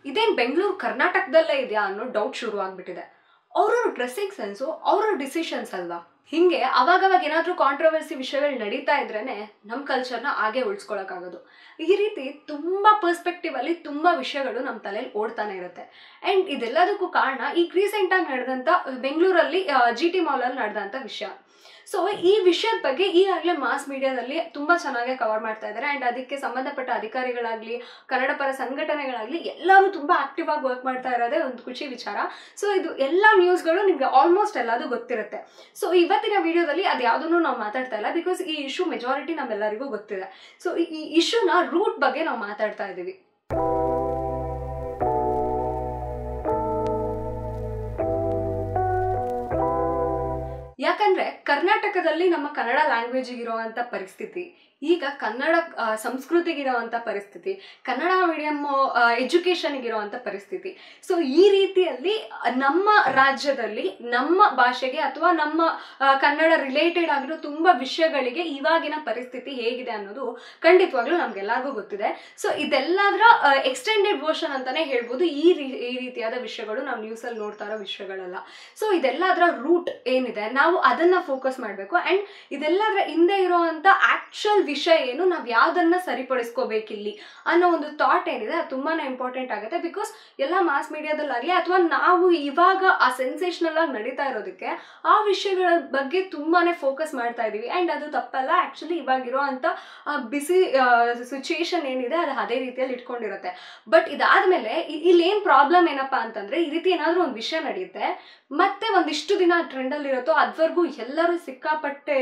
ಇದೇನು ಬೆಂಗಳೂರು ಕರ್ನಾಟಕದಲ್ಲೇ ಇದೆಯಾ ಅನ್ನೋ ಡೌಟ್ ಶುರು ಆಗ್ಬಿಟ್ಟಿದೆ ಅವ್ರವ್ರ ಡ್ರೆಸ್ಸಿಂಗ್ ಸೆನ್ಸು ಅವ್ರವ್ರ ಡಿಸಿಷನ್ಸ್ ಅಲ್ವಾ ಹಿಂಗೆ ಅವಾಗವಾಗ ಏನಾದರೂ ಕಾಂಟ್ರವರ್ಸಿ ವಿಷಯಗಳು ನಡೀತಾ ಇದ್ರೇನೆ ನಮ್ಮ ಕಲ್ಚರ್ನ ಹಾಗೆ ಉಳಿಸ್ಕೊಳಕ್ಕಾಗೋದು ಈ ರೀತಿ ತುಂಬ ಪರ್ಸ್ಪೆಕ್ಟಿವ್ ಅಲ್ಲಿ ತುಂಬ ವಿಷಯಗಳು ನಮ್ಮ ತಲೆಯಲ್ಲಿ ಓಡ್ತಾನೆ ಇರುತ್ತೆ ಆ್ಯಂಡ್ ಇದೆಲ್ಲದಕ್ಕೂ ಕಾರಣ ಈಗ ರೀಸೆಂಟಾಗಿ ನಡೆದಂಥ ಬೆಂಗಳೂರಲ್ಲಿ ಜಿ ಟಿ ಮಾಲಲ್ಲಿ ನಡೆದಂಥ ವಿಷಯ ಸೊ ಈ ವಿಷಯದ ಬಗ್ಗೆ ಈಗಾಗಲೇ ಮಾಸ್ ಮೀಡಿಯಾದಲ್ಲಿ ತುಂಬ ಚೆನ್ನಾಗಿ ಕವರ್ ಮಾಡ್ತಾ ಇದ್ದಾರೆ ಆ್ಯಂಡ್ ಅದಕ್ಕೆ ಸಂಬಂಧಪಟ್ಟ ಅಧಿಕಾರಿಗಳಾಗಲಿ ಕನ್ನಡ ಪರ ಸಂಘಟನೆಗಳಾಗಲಿ ಎಲ್ಲರೂ ತುಂಬ ಆಕ್ಟಿವ್ ಆಗಿ ವರ್ಕ್ ಮಾಡ್ತಾ ಇರೋದೇ ಒಂದು ಖುಷಿ ವಿಚಾರ ಸೊ ಇದು ಎಲ್ಲ ನ್ಯೂಸ್ಗಳು ನಿಮಗೆ ಆಲ್ಮೋಸ್ಟ್ ಎಲ್ಲದೂ ಗೊತ್ತಿರುತ್ತೆ ಸೊ ಇವತ್ತಿನ ವಿಡಿಯೋದಲ್ಲಿ ಅದು ಯಾವುದನ್ನು ನಾವು ಮಾತಾಡ್ತಾ ಇಲ್ಲ ಬಿಕಾಸ್ ಈ ಇಶ್ಯೂ ಮೆಜಾರಿಟಿ ನಮ್ಮೆಲ್ಲರಿಗೂ ಗೊತ್ತಿದೆ ಸೊ ಈ ಇಶ್ಯೂನ ರೂಟ್ ಬಗ್ಗೆ ನಾವು ಮಾತಾಡ್ತಾ ಇದ್ದೀವಿ ಯಾಕಂದ್ರೆ ಕರ್ನಾಟಕದಲ್ಲಿ ನಮ್ಮ ಕನ್ನಡ ಲ್ಯಾಂಗ್ವೇಜಿಗೆ ಇರುವಂಥ ಪರಿಸ್ಥಿತಿ ಈಗ ಕನ್ನಡ ಆ, ಸಂಸ್ಕೃತಿಗಿರುವಂಥ ಪರಿಸ್ಥಿತಿ ಕನ್ನಡ ಮೀಡಿಯಮ್ ಎಜುಕೇಷನ್ಗಿರುವಂಥ ಪರಿಸ್ಥಿತಿ ಸೊ ಈ ರೀತಿಯಲ್ಲಿ ನಮ್ಮ ರಾಜ್ಯದಲ್ಲಿ ನಮ್ಮ ಭಾಷೆಗೆ ಅಥವಾ ನಮ್ಮ ಆ, ಕನ್ನಡ ರಿಲೇಟೆಡ್ ಆಗಿರೋ ತುಂಬ ವಿಷಯಗಳಿಗೆ ಇವಾಗಿನ ಪರಿಸ್ಥಿತಿ ಹೇಗಿದೆ ಅನ್ನೋದು ಖಂಡಿತವಾಗ್ಲೂ ನಮ್ಗೆಲ್ಲರಿಗೂ ಗೊತ್ತಿದೆ ಸೊ ಇದೆಲ್ಲದರ ಎಕ್ಸ್ಟೆಂಡೆಡ್ ವರ್ಷನ್ ಅಂತಾನೆ ಹೇಳ್ಬೋದು ಈ ರೀ ಈ ರೀತಿಯಾದ ವಿಷಯಗಳು ನಾವು ನ್ಯೂಸಲ್ಲಿ ನೋಡ್ತಾ ಇರೋ ವಿಷಯಗಳಲ್ಲ ಸೊ ಇದೆಲ್ಲದರ ರೂಟ್ ಏನಿದೆ ನಾವು ಅದನ್ನ ಫೋಕಸ್ ಮಾಡಬೇಕು ಆ್ಯಂಡ್ ಇದೆಲ್ಲದರ ಹಿಂದೆ ಇರೋವಂಥ ಆಕ್ಚುಯಲ್ ವಿಷಯ ಏನು ನಾವು ಯಾವುದನ್ನ ಸರಿಪಡಿಸ್ಕೋಬೇಕಿಲ್ಲಿ ಅನ್ನೋ ಒಂದು ಥಾಟ್ ಏನಿದೆ ಅದು ತುಂಬಾ ಇಂಪಾರ್ಟೆಂಟ್ ಆಗುತ್ತೆ ಬಿಕಾಸ್ ಎಲ್ಲ ಮಾಸ್ ಮೀಡಿಯಾದಲ್ಲಾಗಲಿ ಅಥವಾ ನಾವು ಇವಾಗ ಆ ಸೆನ್ಸೇಷನಲ್ ಆಗಿ ನಡೀತಾ ಇರೋದಕ್ಕೆ ಆ ವಿಷಯಗಳ ಬಗ್ಗೆ ತುಂಬಾನೇ ಫೋಕಸ್ ಮಾಡ್ತಾ ಇದ್ದೀವಿ ಆ್ಯಂಡ್ ಅದು ತಪ್ಪಲ್ಲ ಆ್ಯಕ್ಚುಲಿ ಇವಾಗಿರೋ ಅಂಥ ಬಿಸಿ ಸಿಚುಯೇಷನ್ ಏನಿದೆ ಅದು ಅದೇ ರೀತಿಯಲ್ಲಿ ಇಟ್ಕೊಂಡಿರುತ್ತೆ ಬಟ್ ಇದಾದ್ಮೇಲೆ ಇ- ಇಲ್ಲಿ ಏನು ಪ್ರಾಬ್ಲಮ್ ಏನಪ್ಪಾ ಅಂತಂದ್ರೆ ಈ ರೀತಿ ಏನಾದರೂ ಒಂದು ವಿಷಯ ನಡೆಯುತ್ತೆ ಮತ್ತೆ ಒಂದಿಷ್ಟು ದಿನ ಟ್ರೆಂಡಲ್ಲಿ ಇರುತ್ತೋ ಅದ್ವರೆಗೂ ಎಲ್ಲರೂ ಸಿಕ್ಕಾಪಟ್ಟೆ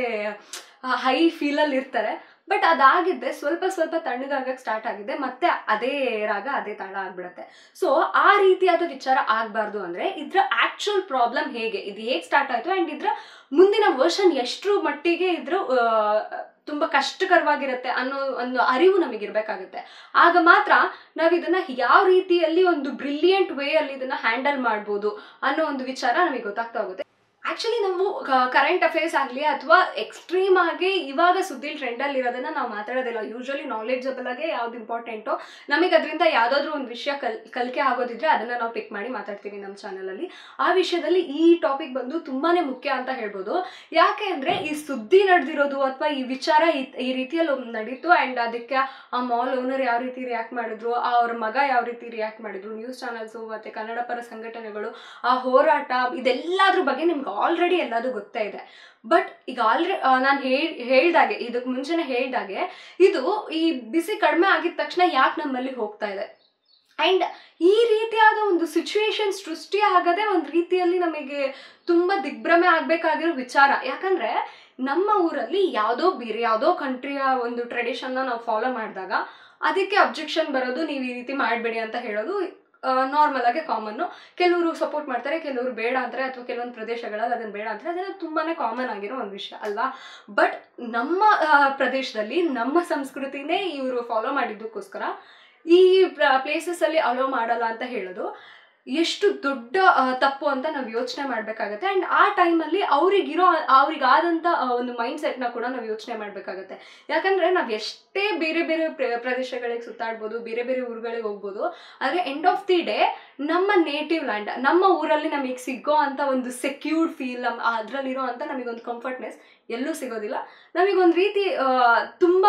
ಹೈ ಫೀಲಲ್ಲಿ ಇರ್ತಾರೆ ಬಟ್ ಅದಾಗಿದ್ದೆ ಸ್ವಲ್ಪ ಸ್ವಲ್ಪ ತಣ್ಣಗಾಗಕ್ಕೆ ಸ್ಟಾರ್ಟ್ ಆಗಿದೆ ಮತ್ತೆ ಅದೇ ರಾಗ ಅದೇ ತಾಳ ಆಗ್ಬಿಡುತ್ತೆ ಸೊ ಆ ರೀತಿಯಾದ ವಿಚಾರ ಆಗಬಾರ್ದು ಅಂದರೆ ಇದ್ರ ಆಕ್ಚುಯಲ್ ಪ್ರಾಬ್ಲಮ್ ಹೇಗೆ ಇದು ಹೇಗೆ ಸ್ಟಾರ್ಟ್ ಆಯಿತು ಆ್ಯಂಡ್ ಇದ್ರ ಮುಂದಿನ ವರ್ಷನ್ ಎಷ್ಟರ ಮಟ್ಟಿಗೆ ಇದ್ರ ಆ, ತುಂಬ ಕಷ್ಟಕರವಾಗಿರುತ್ತೆ ಅನ್ನೋ ಒಂದು ಅರಿವು ನಮಗಿರ್ಬೇಕಾಗುತ್ತೆ ಆಗ ಮಾತ್ರ ನಾವು ಇದನ್ನ ಯಾವ ರೀತಿಯಲ್ಲಿ ಒಂದು ಬ್ರಿಲಿಯಂಟ್ ವೇ ಅಲ್ಲಿ ಇದನ್ನ ಹ್ಯಾಂಡಲ್ ಮಾಡ್ಬೋದು ಅನ್ನೋ ಒಂದು ವಿಚಾರ ನಮಗೆ ಗೊತ್ತಾಗ್ತಾ ಹೋಗುತ್ತೆ ಆಕ್ಚುಲಿ ನಾವು ಕರೆಂಟ್ ಅಫೇರ್ಸ್ ಆಗಲಿ ಅಥವಾ ಎಕ್ಸ್ಟ್ರೀಮ್ ಆಗಿ ಇವಾಗ ಸುದ್ದಿ ಟ್ರೆಂಡಲ್ಲಿ ಇರೋದನ್ನ ನಾವು ಮಾತಾಡೋದಿಲ್ಲ ಯೂಶಲಿ ನಾಲೆಡ್ಜಬಲ್ ಆಗಿ ಯಾವ್ದು ಇಂಪಾರ್ಟೆಂಟೋ ನಮಗೆ ಅದರಿಂದ ಯಾವುದಾದ್ರೂ ಒಂದು ವಿಷಯ ಕಲ್ ಕಲಿಕೆ ಆಗೋದಿದ್ರೆ ಅದನ್ನ ನಾವು ಪಿಕ್ ಮಾಡಿ ಮಾತಾಡ್ತೀವಿ ನಮ್ಮ ಚಾನಲಲ್ಲಿ ಆ ವಿಷಯದಲ್ಲಿ ಈ ಟಾಪಿಕ್ ಬಂದು ತುಂಬಾನೇ ಮುಖ್ಯ ಅಂತ ಹೇಳ್ಬೋದು ಯಾಕೆ ಅಂದ್ರೆ ಈ ಸುದ್ದಿ ನಡೆದಿರೋದು ಅಥವಾ ಈ ವಿಚಾರ ಈ- ಈ ರೀತಿಯಲ್ಲಿ ಒಂದ್ ನಡೀತು ಆ್ಯಂಡ್ ಅದಕ್ಕೆ ಆ ಮಾಲ್ ಓನರ್ ಯಾವ ರೀತಿ ರಿಯಾಕ್ಟ್ ಮಾಡಿದ್ರು ಆ ಅವ್ರ ಮಗ ಯಾವ ರೀತಿ ರಿಯಾಕ್ಟ್ ಮಾಡಿದ್ರು ನ್ಯೂಸ್ ಚಾನಲ್ಸು ಮತ್ತು ಕನ್ನಡ ಪರ ಸಂಘಟನೆಗಳು ಆ ಹೋರಾಟ ಇದೆಲ್ಲದ್ರ ಬಗ್ಗೆ ನಿಮ್ಗೆ ಆಲ್ರೆಡಿ ಎಲ್ಲದೂ ಗೊತ್ತೇ ಇದೆ ಬಟ್ ಈಗ ಆಲ್ರೆಡಿ ನಾನು ಹೇಳ್ ಹೇಳ್ದಾಗೆ ಇದಕ್ಕೆ ಮುಂಚೆನೆ ಹೇಳ್ದಾಗೆ ಇದು ಈ ಬಿಸಿ ಕಡಿಮೆ ಆಗಿದ ತಕ್ಷಣ ಯಾಕೆ ನಮ್ಮಲ್ಲಿ ಹೋಗ್ತಾ ಇದೆ ಆ್ಯಂಡ್ ಈ ರೀತಿಯಾದ ಒಂದು ಸಿಚುವೇಶನ್ ಸೃಷ್ಟಿ ಆಗದೆ ಒಂದು ರೀತಿಯಲ್ಲಿ ನಮಗೆ ತುಂಬ ದಿಗ್ಭ್ರಮೆ ಆಗಬೇಕಾಗಿರೋ ವಿಚಾರ ಯಾಕಂದರೆ ನಮ್ಮ ಊರಲ್ಲಿ ಯಾವುದೋ ಬೇರೆ ಯಾವುದೋ ಕಂಟ್ರಿಯ ಒಂದು ಟ್ರೆಡಿಷನ್ನ ನಾವು ಫಾಲೋ ಮಾಡಿದಾಗ ಅದಕ್ಕೆ ಅಬ್ಜೆಕ್ಷನ್ ಬರೋದು ನೀವು ಈ ರೀತಿ ಮಾಡಬೇಡಿ ಅಂತ ಹೇಳೋದು ನಾರ್ಮಲ್ ಆಗಿ ಕಾಮನ್ನು ಕೆಲವರು ಸಪೋರ್ಟ್ ಮಾಡ್ತಾರೆ ಕೆಲವರು ಬೇಡ ಅಂತಾರೆ ಅಥವಾ ಕೆಲವೊಂದು ಪ್ರದೇಶಗಳಲ್ಲಿ ಅದನ್ನು ಬೇಡ ಅಂತಾರೆ ಅದೆಲ್ಲ ತುಂಬಾ ಕಾಮನ್ ಆಗಿರೋ ಒಂದು ವಿಷಯ ಅಲ್ವಾ ಬಟ್ ನಮ್ಮ ಆ, ಪ್ರದೇಶದಲ್ಲಿ ನಮ್ಮ ಸಂಸ್ಕೃತಿನೇ ಇವರು ಫಾಲೋ ಮಾಡಿದ್ದಕ್ಕೋಸ್ಕರ ಈ ಪ್ಲೇಸಸ್ ಅಲ್ಲಿ ಅಲೋ ಮಾಡಲ್ಲ ಅಂತ ಹೇಳೋದು ಎಷ್ಟು ದೊಡ್ಡ ಆ, ತಪ್ಪು ಅಂತ ನಾವು ಯೋಚನೆ ಮಾಡಬೇಕಾಗತ್ತೆ ಆ್ಯಂಡ್ ಆ ಟೈಮಲ್ಲಿ ಅವ್ರಿಗಿರೋ ಅವ್ರಿಗಾದಂಥ ಆ, ಒಂದು ಮೈಂಡ್ ಸೆಟ್ನ ಕೂಡ ನಾವು ಯೋಚನೆ ಮಾಡಬೇಕಾಗತ್ತೆ ಯಾಕಂದರೆ ನಾವು ಎಷ್ಟೇ ಬೇರೆ ಬೇರೆ ಪ್ರ- ಪ್ರದೇಶಗಳಿಗೆ ಸುತ್ತಾಡ್ಬೋದು ಬೇರೆ ಬೇರೆ ಊರುಗಳಿಗೆ ಹೋಗ್ಬೋದು ಆದರೆ ಎಂಡ್ ಆಫ್ ದಿ ಡೇ ನಮ್ಮ ನೇಟಿವ್ ಲ್ಯಾಂಡ್ ನಮ್ಮ ಊರಲ್ಲಿ ನಮಗೆ ಸಿಗೋ ಅಂತ ಒಂದು ಸೆಕ್ಯೂರ್ಡ್ ಫೀಲ್ ನಮ್ಮ ಅದರಲ್ಲಿರೋ ಅಂತ ನಮಗೊಂದು ಕಂಫರ್ಟ್ನೆಸ್ ಎಲ್ಲೂ ಸಿಗೋದಿಲ್ಲ ನಮಗೊಂದು ರೀತಿ ಆ, ತುಂಬ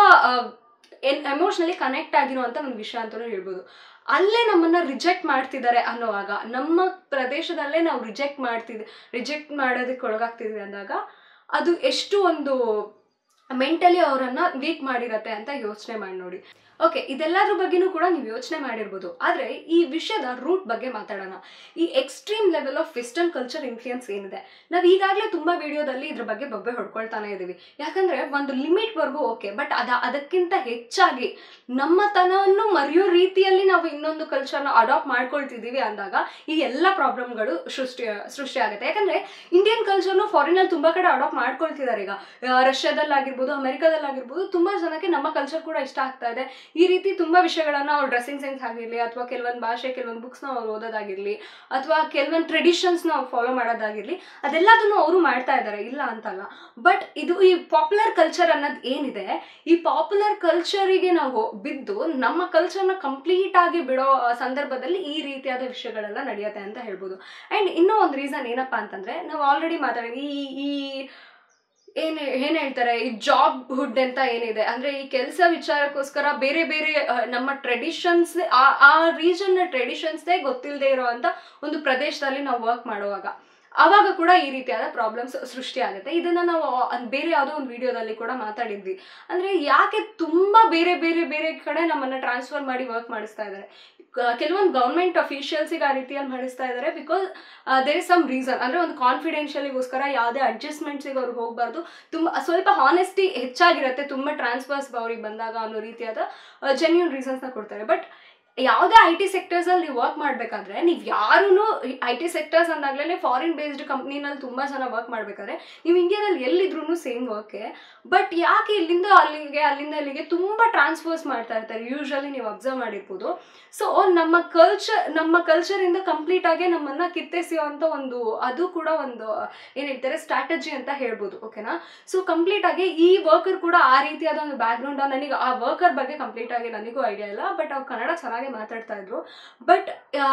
ಎನ್ ಎಮೋಷ್ನಲಿ ಕನೆಕ್ಟ್ ಆಗಿರೋ ಅಂತ ಒಂದು ವಿಷಯ ಅಂತಲೂ ಹೇಳ್ಬೋದು ಅಲ್ಲೇ ನಮ್ಮನ್ನ ರಿಜೆಕ್ಟ್ ಮಾಡ್ತಿದ್ದಾರೆ ಅನ್ನೋವಾಗ ನಮ್ಮ ಪ್ರದೇಶದಲ್ಲೇ ನಾವು ರಿಜೆಕ್ಟ್ ಮಾಡ್ತಿದ್ ರಿಜೆಕ್ಟ್ ಮಾಡೋದಕ್ಕೆ ಒಳಗಾಗ್ತಿದ್ವಿ ಅಂದಾಗ ಅದು ಎಷ್ಟು ಒಂದು ಮೆಂಟಲಿ ಅವರನ್ನ ವೀಕ್ ಮಾಡಿರತ್ತೆ ಅಂತ ಯೋಚನೆ ಮಾಡಿ ನೋಡಿ ಓಕೆ ಇದೆಲ್ಲದ್ರ ಬಗ್ಗೆನೂ ಕೂಡ ನೀವು ಯೋಚನೆ ಮಾಡಿರ್ಬೋದು ಆದರೆ ಈ ವಿಷಯದ ರೂಟ್ ಬಗ್ಗೆ ಮಾತಾಡೋಣ ಈ extreme level of western culture influence ಏನಿದೆ ನಾವು ಈಗಾಗಲೇ ತುಂಬ ವಿಡಿಯೋದಲ್ಲಿ ಇದ್ರ ಬಗ್ಗೆ ಬೊಬ್ಬೆ ಹೊಡ್ಕೊಳ್ತಾನೆ ಇದ್ದೀವಿ ಯಾಕಂದರೆ ಒಂದು ಲಿಮಿಟ್ವರೆಗೂ ಓಕೆ ಬಟ್ ಅದ ಅದಕ್ಕಿಂತ ಹೆಚ್ಚಾಗಿ ನಮ್ಮತನವನ್ನು ಮರೆಯೋ ರೀತಿಯಲ್ಲಿ ನಾವು ಇನ್ನೊಂದು ಕಲ್ಚರ್ನ ಅಡಾಪ್ಟ್ ಮಾಡ್ಕೊಳ್ತಿದ್ದೀವಿ ಅಂದಾಗ ಈ ಎಲ್ಲ ಪ್ರಾಬ್ಲಮ್ಗಳು ಸೃಷ್ಟಿ ಸೃಷ್ಟಿ ಆಗುತ್ತೆ ಯಾಕಂದರೆ ಇಂಡಿಯನ್ ಕಲ್ಚರ್ನು ಫಾರಿನಲ್ಲಿ ತುಂಬ ಕಡೆ ಅಡಾಪ್ಟ್ ಮಾಡ್ಕೊಳ್ತಿದ್ದಾರೆ ಈಗ ಆ, ರಷ್ಯಾದಲ್ಲಾಗಿರ್ಬೋದು ಅಮೆರಿಕಾದಲ್ಲಾಗಿರ್ಬೋದು ತುಂಬ ಜನಕ್ಕೆ ನಮ್ಮ ಕಲ್ಚರ್ ಕೂಡ ಇಷ್ಟ ಆಗ್ತಾ ಇದೆ ಈ ರೀತಿ ತುಂಬ ವಿಷಯಗಳನ್ನು ಅವ್ರ ಡ್ರೆಸ್ಸಿಂಗ್ ಸೆನ್ಸ್ ಆಗಿರಲಿ ಅಥವಾ ಕೆಲವೊಂದು ಭಾಷೆ ಕೆಲವೊಂದು ಬುಕ್ಸ್ನ ಅವ್ರು ಓದೋದಾಗಿರಲಿ ಅಥವಾ ಕೆಲವೊಂದು ಟ್ರೆಡಿಷನ್ಸ್ನ ಅವ್ರು ಫಾಲೋ ಮಾಡೋದಾಗಿರಲಿ ಅದೆಲ್ಲದನ್ನು ಅವರು ಮಾಡ್ತಾ ಇದ್ದಾರೆ ಇಲ್ಲ ಅಂತಲ್ಲ ಬಟ್ ಇದು ಈ ಪಾಪ್ಯುಲರ್ ಕಲ್ಚರ್ ಅನ್ನೋದು ಏನಿದೆ ಈ ಪಾಪ್ಯುಲರ್ ಕಲ್ಚರಿಗೆ ನಾವು ಬಿದ್ದು ನಮ್ಮ ಕಲ್ಚರ್ನ ಕಂಪ್ಲೀಟ್ ಆಗಿ ಬಿಡೋ ಆ, ಸಂದರ್ಭದಲ್ಲಿ ಈ ರೀತಿಯಾದ ವಿಷಯಗಳೆಲ್ಲ ನಡೆಯುತ್ತೆ ಅಂತ ಹೇಳ್ಬೋದು ಆ್ಯಂಡ್ ಇನ್ನೂ ಒಂದು ರೀಸನ್ ಏನಪ್ಪ ಅಂತಂದರೆ ನಾವು ಆಲ್ರೆಡಿ ಮಾತಾಡಿದ್ವಿ ಈ ಈ ಏನು ಏನು ಹೇಳ್ತಾರೆ ಈ ಜಾಬ್ ಹುಡ್ ಅಂತ ಏನಿದೆ ಅಂದರೆ ಈ ಕೆಲಸ ವಿಚಾರಕ್ಕೋಸ್ಕರ ಬೇರೆ ಬೇರೆ ಆ, ನಮ್ಮ ಟ್ರೆಡಿಷನ್ಸ್ ಆ ಆ ರೀಜನ್ನ ಟ್ರೆಡಿಷನ್ಸ್ದೇ ಗೊತ್ತಿಲ್ಲದೆ ಇರೋವಂಥ ಒಂದು ಪ್ರದೇಶದಲ್ಲಿ ನಾವು ವರ್ಕ್ ಮಾಡುವಾಗ ಆವಾಗ ಕೂಡ ಈ ರೀತಿಯಾದ ಪ್ರಾಬ್ಲಮ್ಸ್ ಸೃಷ್ಟಿ ಆಗುತ್ತೆ ಇದನ್ನ ನಾವು ಆ- ಬೇರೆ ಯಾವುದೋ ಒಂದು ವಿಡಿಯೋದಲ್ಲಿ ಕೂಡ ಮಾತಾಡಿದ್ವಿ ಅಂದ್ರೆ ಯಾಕೆ ತುಂಬಾ ಬೇರೆ ಬೇರೆ ಬೇರೆ ಕಡೆ ನಮ್ಮನ್ನ ಟ್ರಾನ್ಸ್ಫರ್ ಮಾಡಿ ವರ್ಕ್ ಮಾಡಿಸ್ತಾ ಇದ್ದಾರೆ ಕೆಲವೊಂದು ಗೌರ್ಮೆಂಟ್ ಅಫಿಷಿಯಲ್ಸಿಗೆ ಆ ರೀತಿಯಲ್ಲಿ ಮಾಡಿಸ್ತಾ ಇದ್ದಾರೆ because there is some reason ಅಂದ್ರೆ ಒಂದು ಕಾನ್ಫಿಡೆನ್ಷಿಯಲಿಗೋಸ್ಕರ ಯಾವುದೇ ಅಡ್ಜಸ್ಟ್ಮೆಂಟ್ಸಿಗೆ ಅವ್ರಿಗೆ ಹೋಗಬಾರ್ದು ತುಂಬ ಸ್ವಲ್ಪ ಹಾನೆಸ್ಟಿ ಹೆಚ್ಚಾಗಿರುತ್ತೆ ತುಂಬ ಟ್ರಾನ್ಸ್ಫರ್ಸ್ ಅವ್ರಿಗೆ ಬಂದಾಗ ಅನ್ನೋ ರೀತಿಯಾದ ಜೆನ್ಯೂನ್ ರೀಸನ್ಸ್ನ ಕೊಡ್ತಾರೆ ಬಟ್ ಯಾವುದೇ ಐ ಟಿ ಸೆಕ್ಟರ್ಸಲ್ಲಿ ನೀವು ವರ್ಕ್ ಮಾಡಬೇಕಾದ್ರೆ ನೀವು ಯಾರೂ ಐ ಟಿ ಸೆಕ್ಟರ್ಸ್ ಅಂದಾಗಲೇ ಫಾರಿನ್ ಬೇಸ್ಡ್ ಕಂಪ್ನಿನಲ್ಲಿ ತುಂಬ ಜನ ವರ್ಕ್ ಮಾಡಬೇಕಾದ್ರೆ ನೀವು ಇಂಡಿಯಾದಲ್ಲಿ ಎಲ್ಲಿದ್ರೂ ಸೇಮ್ ವರ್ಕೆ ಬಟ್ ಯಾಕೆ ಇಲ್ಲಿಂದ ಅಲ್ಲಿಗೆ ಅಲ್ಲಿಂದ ಇಲ್ಲಿಗೆ ತುಂಬ ಟ್ರಾನ್ಸ್ಫರ್ಸ್ ಮಾಡ್ತಾ ಇರ್ತಾರೆ ಯೂಶ್ವಲಿ ನೀವು ಅಬ್ಸರ್ವ್ ಮಾಡಿರ್ಬೋದು ಸೊ ನಮ್ಮ ಕಲ್ಚರ್ ನಮ್ಮ ಕಲ್ಚರಿಂದ ಕಂಪ್ಲೀಟ್ ಆಗಿ ನಮ್ಮನ್ನ ಕಿತ್ತೆಸೆಯುವಂಥ ಒಂದು ಅದು ಕೂಡ ಒಂದು ಏನು ಹೇಳ್ತಾರೆ ಸ್ಟ್ರಾಟಜಿ ಅಂತ ಹೇಳ್ಬೋದು ಓಕೆನಾ ಸೊ ಕಂಪ್ಲೀಟ್ ಆಗಿ ಈ ವರ್ಕರ್ ಕೂಡ ಆ ರೀತಿಯಾದ ಒಂದು ಬ್ಯಾಕ್ಗ್ರೌಂಡ್ ನನಗೆ ಆ ವರ್ಕರ್ ಬಗ್ಗೆ ಕಂಪ್ಲೀಟ್ ಆಗಿ ನನಗೂ ಐಡಿಯಾ ಇಲ್ಲ ಬಟ್ ಅವ್ರು ಕನ್ನಡ ಚೆನ್ನಾಗಿ ಮಾತಾಡ್ತಾ ಇದ್ರು ಬಟ್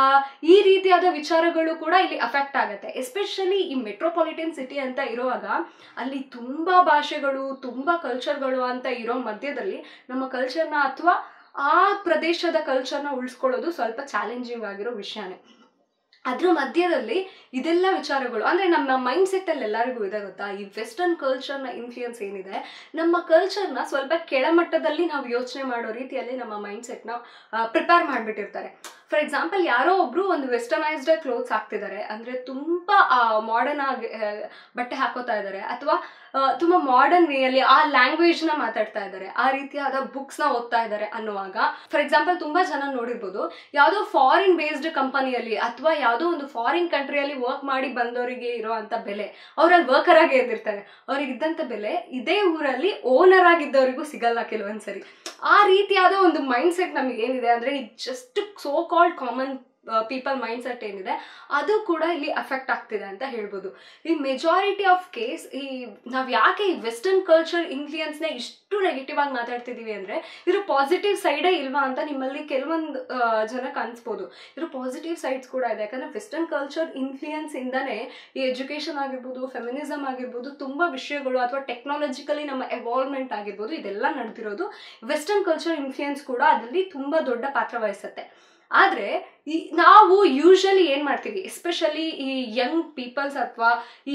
ಈ ರೀತಿಯಾದ ವಿಚಾರಗಳು ಕೂಡ ಇಲ್ಲಿ ಅಫೆಕ್ಟ್ ಆಗುತ್ತೆ ಎಸ್ಪೆಷಲಿ ಈ ಮೆಟ್ರೋಪಾಲಿಟನ್ ಸಿಟಿ ಅಂತ ಇರುವಾಗ ಅಲ್ಲಿ ತುಂಬ ಭಾಷೆಗಳು ತುಂಬ ಕಲ್ಚರ್ಗಳು ಅಂತ ಇರೋ ಮಧ್ಯದಲ್ಲಿ ನಮ್ಮ ಕಲ್ಚರ್ನ ಅಥವಾ ಆ ಪ್ರದೇಶದ ಕಲ್ಚರ್ನ ಉಳಿಸ್ಕೊಳ್ಳೋದು ಸ್ವಲ್ಪ ಚಾಲೆಂಜಿಂಗ್ ಆಗಿರೋ ವಿಷಯನೇ ಅದ್ರ ಮಧ್ಯದಲ್ಲಿ ಇದೆಲ್ಲ ವಿಚಾರಗಳು ಅಂದರೆ ನಮ್ಮ ಮೈಂಡ್ ಸೆಟ್ಟಲ್ಲಿ ಎಲ್ಲರಿಗೂ ಇದೆ ಗೊತ್ತಾ ಈ ವೆಸ್ಟರ್ನ್ ಕಲ್ಚರ್ನ ಇನ್ಫ್ಲೂಯೆನ್ಸ್ ಏನಿದೆ ನಮ್ಮ ಕಲ್ಚರ್ನ ಸ್ವಲ್ಪ ಕೆಳಮಟ್ಟದಲ್ಲಿ ನಾವು ಯೋಚನೆ ಮಾಡೋ ರೀತಿಯಲ್ಲಿ ನಮ್ಮ ಮೈಂಡ್ ಸೆಟ್ನ ಪ್ರಿಪೇರ್ ಮಾಡಿಬಿಟ್ಟಿರ್ತಾರೆ ಫಾರ್ ಎಕ್ಸಾಂಪಲ್ ಯಾರೋ ಒಬ್ರು ಒಂದು ವೆಸ್ಟರ್ನೈಸ್ಡ್ ಕ್ಲೋತ್ಸ್ ಹಾಕ್ತಿದ್ದಾರೆ ಅಂದರೆ ತುಂಬ ಮಾಡರ್ನ್ ಆಗಿ ಆ, ಬಟ್ಟೆ ಹಾಕೋತಾ ಇದ್ದಾರೆ ಅಥವಾ ತುಂಬ ಮಾಡರ್ನ್ ವೇಯಲ್ಲಿ ಆ ಲ್ಯಾಂಗ್ವೇಜ್ನ ಮಾತಾಡ್ತಾ ಇದ್ದಾರೆ ಆ ರೀತಿಯಾದ ಬುಕ್ಸ್ನ ಓದ್ತಾ ಇದ್ದಾರೆ ಅನ್ನುವಾಗ ಫಾರ್ ಎಕ್ಸಾಂಪಲ್ ತುಂಬ ಜನ ನೋಡಿರ್ಬೋದು ಯಾವುದೋ ಫಾರಿನ್ ಬೇಸ್ಡ್ ಕಂಪನಿಯಲ್ಲಿ ಅಥವಾ ಯಾವುದೋ ಒಂದು ಫಾರಿನ್ ಕಂಟ್ರಿಯಲ್ಲಿ ವರ್ಕ್ ಮಾಡಿ ಬಂದವರಿಗೆ ಇರೋವಂಥ ಬೆಲೆ ಅವರಲ್ಲಿ ವರ್ಕರ್ ಆಗಿ ಇದ್ದಿರ್ತಾರೆ ಅವ್ರಿಗೆ ಇದ್ದಂಥ ಬೆಲೆ ಇದೇ ಊರಲ್ಲಿ ಓನರ್ ಆಗಿದ್ದವರಿಗೂ ಸಿಗಲ್ಲ ಕೆಲವೊಂದ್ಸರಿ ಆ ರೀತಿಯಾದ ಒಂದು ಮೈಂಡ್ ಸೆಟ್ ನಮಗೆ ಏನಿದೆ ಅಂದರೆ ಈ just so called common people mind set ಏನಿದೆ ಅದು ಕೂಡ ಇಲ್ಲಿ ಅಫೆಕ್ಟ್ ಆಗ್ತಿದೆ ಅಂತ ಹೇಳ್ಬೋದು ಈ ಮೆಜಾರಿಟಿ ಆಫ್ ಕೇಸ್ ಈ ನಾವು ಯಾಕೆ ಈ ವೆಸ್ಟರ್ನ್ ಕಲ್ಚರ್ ಇನ್ಫ್ಲೂಯೆನ್ಸ್ನ ಇಷ್ಟು ನೆಗೆಟಿವ್ ಆಗಿ ಮಾತಾಡ್ತಿದ್ದೀವಿ ಅಂದರೆ ಇದ್ರ ಪಾಸಿಟಿವ್ ಸೈಡೇ ಇಲ್ವಾ ಅಂತ ನಿಮ್ಮಲ್ಲಿ ಕೆಲವೊಂದು ಜನಕ್ಕೆ ಅನ್ಸ್ಬೋದು ಇದ್ರ ಪಾಸಿಟಿವ್ ಸೈಡ್ಸ್ ಕೂಡ ಇದೆ ಯಾಕಂದರೆ ವೆಸ್ಟರ್ನ್ ಕಲ್ಚರ್ ಇನ್ಫ್ಲೂಯೆನ್ಸ್ ಇಂದನೇ ಈ ಎಜುಕೇಷನ್ ಆಗಿರ್ಬೋದು ಫೆಮಿನಿಸಮ್ ಆಗಿರ್ಬೋದು ತುಂಬ ವಿಷಯಗಳು ಅಥವಾ ಟೆಕ್ನಾಲಜಿಕಲಿ ನಮ್ಮ ಎವಾಲ್ವ್ಮೆಂಟ್ ಆಗಿರ್ಬೋದು ಇದೆಲ್ಲ ನಡೆದಿರೋದು ವೆಸ್ಟರ್ನ್ ಕಲ್ಚರ್ ಇನ್ಫ್ಲೂಯೆನ್ಸ್ ಕೂಡ ಅದರಲ್ಲಿ ತುಂಬ ದೊಡ್ಡ ಪಾತ್ರ ವಹಿಸುತ್ತೆ ಆದರೆ ಈ ನಾವು ಯೂಶಲಿ ಏನು ಮಾಡ್ತೀವಿ ಎಸ್ಪೆಷಲಿ ಈ ಯಂಗ್ ಪೀಪಲ್ಸ್ ಅಥವಾ ಈ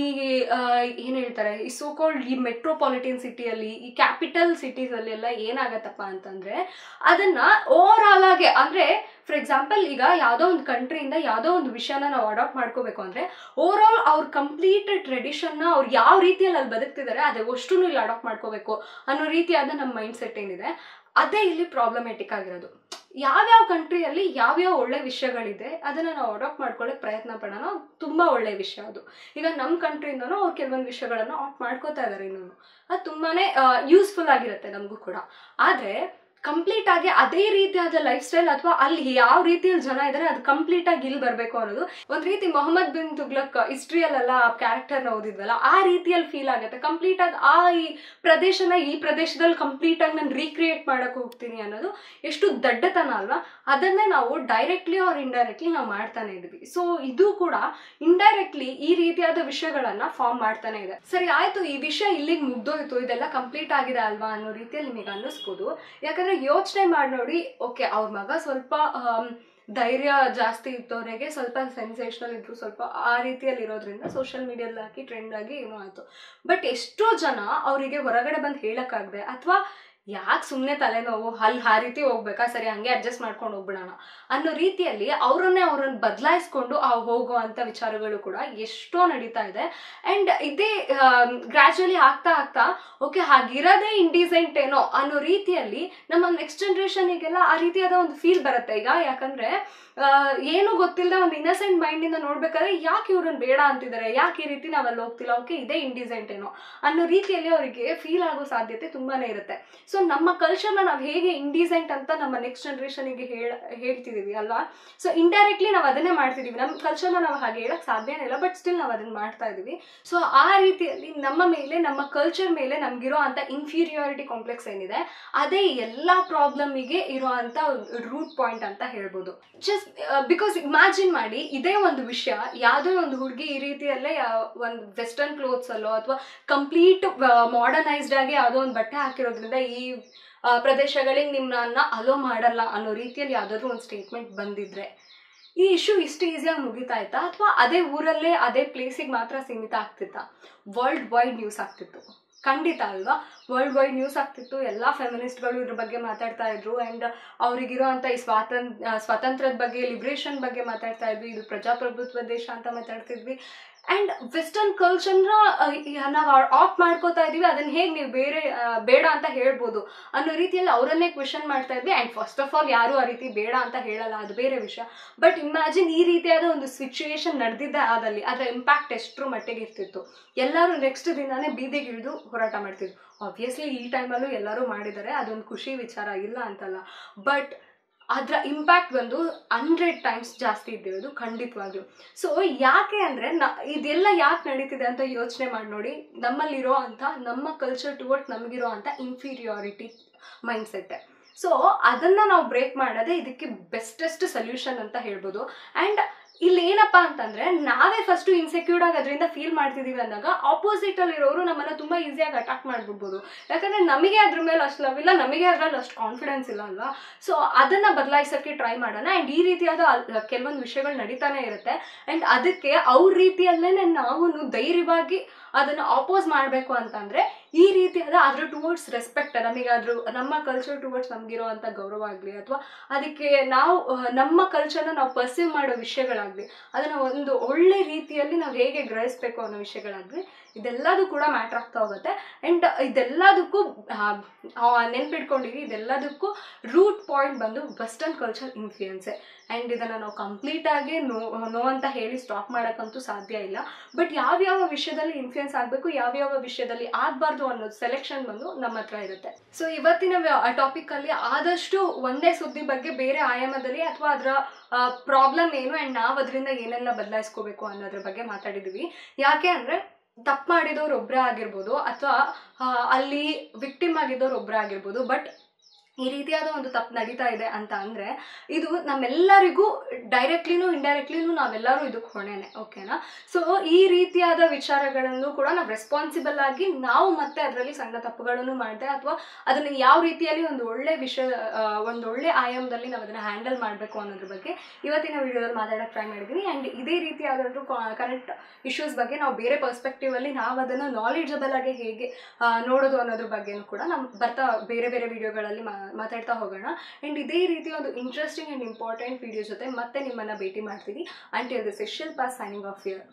ಏನು ಹೇಳ್ತಾರೆ ಈ ಸೋ ಕಾಲ್ಡ್ ಈ ಮೆಟ್ರೋಪಾಲಿಟನ್ ಸಿಟಿಯಲ್ಲಿ ಈ ಕ್ಯಾಪಿಟಲ್ ಸಿಟೀಸಲ್ಲೆಲ್ಲ ಏನಾಗತ್ತಪ್ಪ ಅಂತಂದರೆ ಅದನ್ನು ಓವರ್ ಆಲ್ ಆಗಿ ಅಂದರೆ ಫಾರ್ ಎಕ್ಸಾಂಪಲ್ ಈಗ ಯಾವುದೋ ಒಂದು ಕಂಟ್ರಿಯಿಂದ ಯಾವುದೋ ಒಂದು ವಿಷಯನ ನಾವು ಅಡಾಪ್ಟ್ ಮಾಡ್ಕೋಬೇಕು ಅಂದರೆ ಓವರ್ ಆಲ್ ಅವ್ರ ಕಂಪ್ಲೀಟ್ ಟ್ರೆಡಿಷನ್ನ ಅವ್ರು ಯಾವ ರೀತಿಯಲ್ಲಿ ಅಲ್ಲಿ ಬದುಕ್ತಿದ್ದಾರೆ ಅದೇ ಅಷ್ಟು ಇಲ್ಲಿ ಅಡಾಪ್ಟ್ ಮಾಡ್ಕೋಬೇಕು ಅನ್ನೋ ರೀತಿಯಾದ ನಮ್ಮ ಮೈಂಡ್ ಸೆಟ್ ಏನಿದೆ ಅದೇ ಇಲ್ಲಿ ಪ್ರಾಬ್ಲಮೆಟಿಕ್ ಆಗಿರೋದು ಯಾವ್ಯಾವ ಕಂಟ್ರಿಯಲ್ಲಿ ಯಾವ್ಯಾವ ಒಳ್ಳೆ ವಿಷಯಗಳಿದೆ ಅದನ್ನು ನಾವು ಅಡಾಪ್ಟ್ ಮಾಡ್ಕೊಳ್ಳೋಕೆ ಪ್ರಯತ್ನ ಪಡೋಣ ತುಂಬ ಒಳ್ಳೆ ವಿಷಯ ಅದು ಈಗ ನಮ್ಮ ಕಂಟ್ರಿಯಿಂದನೂ ಅವ್ರು ಕೆಲವೊಂದು ವಿಷಯಗಳನ್ನು ಆಫ್ ಮಾಡ್ಕೋತಾ ಇದ್ದಾರೆ ಇನ್ನೂ ಅದು ತುಂಬಾ ಯೂಸ್ಫುಲ್ ಆಗಿರುತ್ತೆ ನಮಗೂ ಕೂಡ ಆದರೆ ಕಂಪ್ಲೀಟ್ ಆಗಿ ಅದೇ ರೀತಿಯಾದ ಲೈಫ್ ಸ್ಟೈಲ್ ಅಥವಾ ಅಲ್ಲಿ ಯಾವ ರೀತಿಯಲ್ಲಿ ಜನ ಇದ್ದಾರೆ ಅದು ಕಂಪ್ಲೀಟ್ ಆಗಿ ಇಲ್ಲಿ ಬರಬೇಕು ಅನ್ನೋದು ಒಂದು ರೀತಿ ಮೊಹಮ್ಮದ್ ಬಿನ್ ತುಗ್ಲಕ್ ಹಿಸ್ಟ್ರಿಯಲ್ಲೆಲ್ಲ ಆ ಕ್ಯಾರೆಕ್ಟರ್ನ ಓದಿದ್ವಲ್ಲ ಆ ರೀತಿಯಲ್ಲಿ ಫೀಲ್ ಆಗುತ್ತೆ ಕಂಪ್ಲೀಟ್ ಆಗಿ ಆ ಈ ಪ್ರದೇಶನ ಈ ಪ್ರದೇಶದಲ್ಲಿ ಕಂಪ್ಲೀಟ್ ಆಗಿ ನಾನು ರೀಕ್ರಿಯೇಟ್ ಮಾಡಕ್ಕೆ ಹೋಗ್ತೀನಿ ಅನ್ನೋದು ಎಷ್ಟು ದಡ್ಡತನ ಅಲ್ವಾ ಅದನ್ನೇ ನಾವು ಡೈರೆಕ್ಟ್ಲಿ ಆರ್ ಇಂಡೈರೆಕ್ಟ್ಲಿ ನಾವು ಮಾಡ್ತಾನೆ ಇದ್ವಿ ಸೊ ಇದು ಕೂಡ ಇಂಡೈರೆಕ್ಟ್ಲಿ ಈ ರೀತಿಯಾದ ವಿಷಯಗಳನ್ನ ಫಾರ್ಮ್ ಮಾಡ್ತಾನೆ ಇದೆ ಸರಿ ಆಯ್ತು ಈ ವಿಷಯ ಇಲ್ಲಿಗೆ ಮುಗ್ದೋಯ್ತು ಇದೆಲ್ಲ ಕಂಪ್ಲೀಟ್ ಆಗಿದೆ ಅಲ್ವಾ ಅನ್ನೋ ರೀತಿಯಲ್ಲಿ ನಿಮಗೆ ಅನ್ನಿಸ್ಬೋದು ಯಾಕಂದ್ರೆ ಯೋಚನೆ ಮಾಡಿ ನೋಡಿ ಓಕೆ ಅವ್ರ ಮಗ ಸ್ವಲ್ಪ ಆಮ್, ಧೈರ್ಯ ಜಾಸ್ತಿ ಇದ್ದವರಿಗೆ ಸ್ವಲ್ಪ ಸೆನ್ಸೇಷನಲ್ ಇದ್ರು ಸ್ವಲ್ಪ ಆ ರೀತಿಯಲ್ಲಿ ಇರೋದ್ರಿಂದ ಸೋಷಿಯಲ್ ಮೀಡಿಯಲ್ಲಿ ಹಾಕಿ ಟ್ರೆಂಡ್ ಆಗಿ ಏನೋ ಆಯಿತು ಬಟ್ ಎಷ್ಟೋ ಜನ ಅವರಿಗೆ ಹೊರಗಡೆ ಬಂದು ಹೇಳೋಕ್ಕಾಗದೆ ಅಥವಾ ಯಾಕೆ ಸುಮ್ಮನೆ ತಲೆನೋವು ಅಲ್ಲಿ ಆ ರೀತಿ ಹೋಗ್ಬೇಕಾ ಸರಿ ಹಂಗೆ ಅಡ್ಜಸ್ಟ್ ಮಾಡ್ಕೊಂಡು ಹೋಗ್ಬಿಡೋಣ ಅನ್ನೋ ರೀತಿಯಲ್ಲಿ ಅವರನ್ನೇ ಅವ್ರನ್ನ ಬದಲಾಯಿಸ್ಕೊಂಡು ಆ ಹೋಗೋ ಅಂಥ ವಿಚಾರಗಳು ಕೂಡ ಎಷ್ಟೋ ನಡೀತಾ ಇದೆ ಆ್ಯಂಡ್ ಇದೇ ಗ್ರ್ಯಾಜುವಲಿ ಆಗ್ತಾ ಆಗ್ತಾ ಓಕೆ ಹಾಗಿರೋದೇ ಇಂಡಿಸೆಂಟ್ ಏನೋ ಅನ್ನೋ ರೀತಿಯಲ್ಲಿ ನಮ್ಮ ನೆಕ್ಸ್ಟ್ ಜನ್ರೇಷನಿಗೆಲ್ಲ ಆ ರೀತಿಯಾದ ಒಂದು ಫೀಲ್ ಬರುತ್ತೆ ಈಗ ಯಾಕಂದರೆ ಏನು ಗೊತ್ತಿಲ್ಲದ ಒಂದು ಇನ್ನಸೆಂಟ್ ಮೈಂಡಿಂದ ನೋಡ್ಬೇಕಾದ್ರೆ ಯಾಕೆ ಇವ್ರನ್ನ ಬೇಡ ಅಂತಿದ್ದಾರೆ ಯಾಕೆ ಈ ರೀತಿ ನಾವಲ್ಲಿ ಹೋಗ್ತಿಲ್ಲ ಓಕೆ ಇದೇ ಇಂಡಿಸೆಂಟ್ ಏನೋ ಅನ್ನೋ ರೀತಿಯಲ್ಲಿ ಅವರಿಗೆ ಫೀಲ್ ಆಗೋ ಸಾಧ್ಯತೆ ತುಂಬಾ ಇರುತ್ತೆ ಸೊ ನಮ್ಮ ಕಲ್ಚರ್ನ ನಾವು ಹೇಗೆ ಇಂಡಿಸೆಂಟ್ ಅಂತ ನಮ್ಮ ನೆಕ್ಸ್ಟ್ ಜನ್ರೇಷನಿಗೆ ಹೇಳ ಹೇಳ್ತಿದ್ದೀವಿ ಅಲ್ವಾ ಸೊ ಇಂಡೈರೆಕ್ಟ್ಲಿ ನಾವು ಅದನ್ನೇ ಮಾಡ್ತಿದ್ದೀವಿ ನಮ್ಮ ಕಲ್ಚರ್ನ ನಾವು ಹಾಗೆ ಹೇಳಕ್ ಸಾಧ್ಯನೇ ಇಲ್ಲ ಬಟ್ ಸ್ಟಿಲ್ ನಾವು ಅದನ್ನ ಮಾಡ್ತಾ ಇದ್ದೀವಿ ಸೊ ಆ ರೀತಿಯಲ್ಲಿ ನಮ್ಮ ಮೇಲೆ ನಮ್ಮ ಕಲ್ಚರ್ ಮೇಲೆ ನಮ್ಗಿರೋ ಅಂತ ಇನ್ಫೀರಿಯಾರಿಟಿ ಕಾಂಪ್ಲೆಕ್ಸ್ ಏನಿದೆ ಅದೇ ಎಲ್ಲ ಪ್ರಾಬ್ಲಮಿಗೆ ಇರೋ ಅಂತ ರೂಟ್ ಪಾಯಿಂಟ್ ಅಂತ ಹೇಳ್ಬೋದು ಜಸ್ಟ್ ಬಿಕಾಸ್ ಇಮ್ಯಾಜಿನ್ ಮಾಡಿ ಇದೇ ಒಂದು ವಿಷಯ ಯಾವುದೋ ಒಂದು ಹುಡುಗಿ ಈ ರೀತಿಯಲ್ಲೇ ಒಂದು ವೆಸ್ಟರ್ನ್ ಕ್ಲೋತ್ಸ್ ಅಲ್ಲೋ ಅಥವಾ ಕಂಪ್ಲೀಟ್ ಮಾಡರ್ನೈಸ್ಡ್ ಆಗಿ ಯಾವುದೋ ಒಂದು ಬಟ್ಟೆ ಹಾಕಿರೋದ್ರಿಂದ ಈ ಆ, ಪ್ರದೇಶಗಳಿಗೆ ನಿಮ್ಮನ್ನ ಅಲೋ ಮಾಡಲ್ಲ ಅನ್ನೋ ರೀತಿಯಲ್ಲಿ ಯಾವುದಾದ್ರೂ ಒಂದು ಸ್ಟೇಟ್ಮೆಂಟ್ ಬಂದಿದ್ರೆ ಈ ಇಶ್ಯೂ ಇಷ್ಟು ಈಸಿಯಾಗಿ ಮುಗಿತಾ ಇತ್ತಾ ಅಥವಾ ಅದೇ ಊರಲ್ಲೇ ಅದೇ ಪ್ಲೇಸಿಗೆ ಮಾತ್ರ ಸೀಮಿತ ಆಗ್ತಿತ್ತಾ ವರ್ಲ್ಡ್ ವೈಡ್ ನ್ಯೂಸ್ ಆಗ್ತಿತ್ತು ಖಂಡಿತ ಅಲ್ವಾ ವರ್ಲ್ಡ್ ವೈಡ್ ನ್ಯೂಸ್ ಆಗ್ತಿತ್ತು ಎಲ್ಲ ಫೆಮಿನಿಸ್ಟ್ಗಳು ಇದ್ರ ಬಗ್ಗೆ ಮಾತಾಡ್ತಾ ಇದ್ರು ಆ್ಯಂಡ್ ಅವ್ರಿಗಿರೋ ಅಂತ ಈ ಸ್ವಾತಂತ್ರ್ಯ ಸ್ವಾತಂತ್ರ್ಯದ ಬಗ್ಗೆ ಲಿಬ್ರೇಷನ್ ಬಗ್ಗೆ ಮಾತಾಡ್ತಾ ಇದ್ವಿ ಇದು ಪ್ರಜಾಪ್ರಭುತ್ವ ದೇಶ ಅಂತ ಮಾತಾಡ್ತಿದ್ವಿ ಆ್ಯಂಡ್ ವೆಸ್ಟರ್ನ್ ಕಲ್ಚರ್ನ ನಾವು ಆಫ್ ಮಾಡ್ಕೋತಾ ಇದೀವಿ ಅದನ್ನ ಹೇಗೆ ನೀವು ಬೇರೆ ಆ, ಬೇಡ ಅಂತ ಹೇಳ್ಬೋದು ಅನ್ನೋ ರೀತಿಯಲ್ಲಿ ಅವರನ್ನೇ ಕ್ವೆಶನ್ ಮಾಡ್ತಾ ಇದ್ವಿ ಆ್ಯಂಡ್ ಫಸ್ಟ್ ಆಫ್ ಆಲ್ ಯಾರು ಆ ರೀತಿ ಬೇಡ ಅಂತ ಹೇಳಲ್ಲ ಅದು ಬೇರೆ ವಿಷಯ ಬಟ್ ಇಮ್ಯಾಜಿನ್ ಈ ರೀತಿಯಾದ ಒಂದು ಸಿಚುವೇಶನ್ ನಡೆದಿದ್ದೆ ಆದಲ್ಲಿ ಅದರ ಇಂಪ್ಯಾಕ್ಟ್ ಎಷ್ಟರ ಮಟ್ಟಿಗೆ ಇರ್ತಿತ್ತು ಎಲ್ಲರೂ ನೆಕ್ಸ್ಟ್ ದಿನಾನೇ ಬೀದಿಗಿಳಿದು ಹೋರಾಟ ಮಾಡ್ತಿದ್ರು ಆಬ್ವಿಯಸ್ಲಿ ಈ ಟೈಮಲ್ಲೂ ಎಲ್ಲರೂ ಮಾಡಿದ್ದಾರೆ ಅದೊಂದು ಖುಷಿ ವಿಚಾರ ಇಲ್ಲ ಅಂತಲ್ಲ ಬಟ್ ಅದರ ಇಂಪ್ಯಾಕ್ಟ್ ಬಂದು ಹಂಡ್ರೆಡ್ ಟೈಮ್ಸ್ ಜಾಸ್ತಿ ಇದ್ದಿರೋದು ಖಂಡಿತವಾಗ್ಲೂ ಸೊ ಯಾಕೆ ಅಂದರೆ ನ ಇದೆಲ್ಲ ಯಾಕೆ ನಡೀತಿದೆ ಅಂತ ಯೋಚನೆ ಮಾಡಿ ನೋಡಿ ನಮ್ಮಲ್ಲಿರೋ ಅಂತ ನಮ್ಮ ಕಲ್ಚರ್ ಟುವರ್ಡ್ಸ್ ನಮಗಿರೋ ಅಂತ ಇನ್ಫೀರಿಯಾರಿಟಿ ಮೈಂಡ್ಸೆಟ್ಟೆ ಸೊ ಅದನ್ನು ನಾವು ಬ್ರೇಕ್ ಮಾಡೋದೇ ಇದಕ್ಕೆ ಬೆಸ್ಟೆಸ್ಟ್ ಸೊಲ್ಯೂಷನ್ ಅಂತ ಹೇಳ್ಬೋದು ಆ್ಯಂಡ್ ಇಲ್ಲಿ ಏನಪ್ಪಾ ಅಂತಂದ್ರೆ ನಾವೇ ಫಸ್ಟ್ ಇನ್ಸೆಕ್ಯೂರ್ಡ್ ಆಗಿ ಅದರಿಂದ ಫೀಲ್ ಮಾಡ್ತಿದೀವಿ ಅಂದಾಗ ಆಪೋಸಿಟ್ ಅಲ್ಲಿ ಇರೋರು ನಮ್ಮನ್ನ ತುಂಬಾ ಈಸಿಯಾಗಿ ಅಟ್ಯಾಕ್ ಮಾಡ್ಬಿಡ್ಬೋದು ಯಾಕಂದ್ರೆ ನಮಗೆ ಅದ್ರ ಮೇಲೆ ಅಷ್ಟು ಲವ್ ಇಲ್ಲ ನಮಗೆ ಅದ್ರಲ್ಲಿ ಅಷ್ಟು ಕಾನ್ಫಿಡೆನ್ಸ್ ಇಲ್ಲ ಅಲ್ವಾ ಸೊ ಅದನ್ನ ಬದಲಾಯಿಸೋಕ್ಕೆ ಟ್ರೈ ಮಾಡೋಣ ಆ್ಯಂಡ್ ಈ ರೀತಿಯಾದ ಅಲ್- ಕೆಲವೊಂದು ವಿಷಯಗಳು ನಡೀತಾನೆ ಇರುತ್ತೆ ಆ್ಯಂಡ್ ಅದಕ್ಕೆ ಅವ್ರ ರೀತಿಯಲ್ಲೇ ನಾವು ಧೈರ್ಯವಾಗಿ ಅದನ್ನ ಆಪೋಸ್ ಮಾಡಬೇಕು ಅಂತಂದ್ರೆ ಈ ರೀತಿಯಾದ ಅದ್ರ ಟುವರ್ಡ್ಸ್ ರೆಸ್ಪೆಕ್ಟ್ ನಮಗೆ ಅದ್ರ ನಮ್ಮ ಕಲ್ಚರ್ ಟುವರ್ಡ್ಸ್ ನಮಗಿರೋ ಅಂತ ಗೌರವ ಆಗಲಿ ಅಥವಾ ಅದಕ್ಕೆ ನಾವು ಆ, ನಮ್ಮ ಕಲ್ಚರ್ನ ನಾವು ಪರ್ಸೀವ್ ಮಾಡೋ ವಿಷಯಗಳಾಗಲಿ ಅದನ್ನು ಒಂದು ಒಳ್ಳೆ ರೀತಿಯಲ್ಲಿ ನಾವು ಹೇಗೆ ಗ್ರಹಿಸ್ಬೇಕು ಅನ್ನೋ ವಿಷಯಗಳಾಗಲಿ ಇದೆಲ್ಲದೂ ಕೂಡ ಮ್ಯಾಟ್ರ್ ಆಗ್ತಾ ಹೋಗುತ್ತೆ ಆ್ಯಂಡ್ ಇದೆಲ್ಲದಕ್ಕೂ ನೆನ್ಪಿಟ್ಕೊಂಡಿವಿ ಇದೆಲ್ಲದಕ್ಕೂ ರೂಟ್ ಪಾಯಿಂಟ್ ಬಂದು ವೆಸ್ಟರ್ನ್ ಕಲ್ಚರ್ ಇನ್ಫ್ಲೂಯೆನ್ಸೆ ಆ್ಯಂಡ್ ಇದನ್ನು ನಾವು ಕಂಪ್ಲೀಟಾಗಿ ನೋ ನೋ ಅಂತ ಹೇಳಿ ಸ್ಟಾಪ್ ಮಾಡೋಕ್ಕಂತೂ ಸಾಧ್ಯ ಇಲ್ಲ ಬಟ್ ಯಾವ್ಯಾವ ವಿಷಯದಲ್ಲಿ ಇನ್ಫ್ಲೂಯೆನ್ಸ್ ಆಗಬೇಕು ಯಾವ್ಯಾವ ವಿಷಯದಲ್ಲಿ ಆಗಬಾರ್ದು ಅನ್ನೋದು ಸೆಲೆಕ್ಷನ್ ಬಂದು ನಮ್ಮ ಹತ್ರ ಇರುತ್ತೆ ಸೊ ಇವತ್ತಿನ ಟಾಪಿಕಲ್ಲಿ ಆದಷ್ಟು ಒಂದೇ ಸುದ್ದಿ ಬಗ್ಗೆ ಬೇರೆ ಆಯಾಮದಲ್ಲಿ ಅಥವಾ ಅದರ ಪ್ರಾಬ್ಲಮ್ ಏನು ಆ್ಯಂಡ್ ನಾವು ಅದರಿಂದ ಏನೆಲ್ಲ ಬದಲಾಯಿಸ್ಕೋಬೇಕು ಅನ್ನೋದ್ರ ಬಗ್ಗೆ ಮಾತಾಡಿದ್ದೀವಿ ಯಾಕೆ ಅಂದರೆ ತಪ್ಪು ಮಾಡಿದವ್ರು ಒಬ್ಬರೇ ಆಗಿರ್ಬೋದು ಅಥವಾ ಅಲ್ಲಿ ವಿಕ್ಟಿಮ್ ಆಗಿದ್ದವ್ರು ಒಬ್ಬರೇ ಆಗಿರ್ಬೋದು ಬಟ್ ಈ ರೀತಿಯಾದ ಒಂದು ತಪ್ಪು ನಡೀತಾ ಇದೆ ಅಂತ ಅಂದರೆ ಇದು ನಮ್ಮೆಲ್ಲರಿಗೂ ಡೈರೆಕ್ಟ್ಲಿನೂ ಇಂಡೈರೆಕ್ಟ್ಲಿನೂ ನಾವೆಲ್ಲರೂ ಇದಕ್ಕೆ ಹೊಣೆನೆ ಓಕೆನಾ ಸೊ ಈ ರೀತಿಯಾದ ವಿಚಾರಗಳನ್ನು ಕೂಡ ನಾವು ರೆಸ್ಪಾನ್ಸಿಬಲ್ ಆಗಿ ನಾವು ಮತ್ತೆ ಅದರಲ್ಲಿ ಸಣ್ಣ ತಪ್ಪುಗಳನ್ನು ಮಾಡಿದೆ ಅಥವಾ ಅದನ್ನು ಯಾವ ರೀತಿಯಲ್ಲಿ ಒಂದು ಒಳ್ಳೆ ವಿಷಯ ಆ, ಒಂದು ಒಳ್ಳೆ ಆಯಾಮದಲ್ಲಿ ನಾವು ಅದನ್ನು ಹ್ಯಾಂಡಲ್ ಮಾಡಬೇಕು ಅನ್ನೋದ್ರ ಬಗ್ಗೆ ಇವತ್ತಿನ ವಿಡಿಯೋದಲ್ಲಿ ಮಾತಾಡೋಕ್ಕೆ ಟ್ರೈ ಮಾಡಿದ್ದೀನಿ ಆ್ಯಂಡ್ ಇದೇ ರೀತಿಯಾದಂಥ ಕರೆಂಟ್ ಇಶ್ಯೂಸ್ ಬಗ್ಗೆ ನಾವು ಬೇರೆ ಪರ್ಸ್ಪೆಕ್ಟಿವಲ್ಲಿ ನಾವು ಅದನ್ನು ನಾಲೆಡ್ಜಬಲ್ ಆಗಿ ಹೇಗೆ ಆ, ನೋಡೋದು ಅನ್ನೋದ್ರ ಬಗ್ಗೆನೂ ಕೂಡ ನಮ್ಮ ಬರ್ತಾ ಬೇರೆ ಬೇರೆ ವಿಡಿಯೋಗಳಲ್ಲಿ ಮಾತಾಡ್ತಾ ಹೋಗೋಣ ಆ್ಯಂಡ್ ಇದೇ ರೀತಿ ಒಂದು ಇಂಟ್ರೆಸ್ಟಿಂಗ್ ಆ್ಯಂಡ್ ಇಂಪಾರ್ಟೆಂಟ್ ವಿಡಿಯೋ ಜೊತೆ ಮತ್ತೆ ನಿಮ್ಮನ್ನು ಭೇಟಿ ಮಾಡ್ತೀನಿ until this is Shilpa signing off year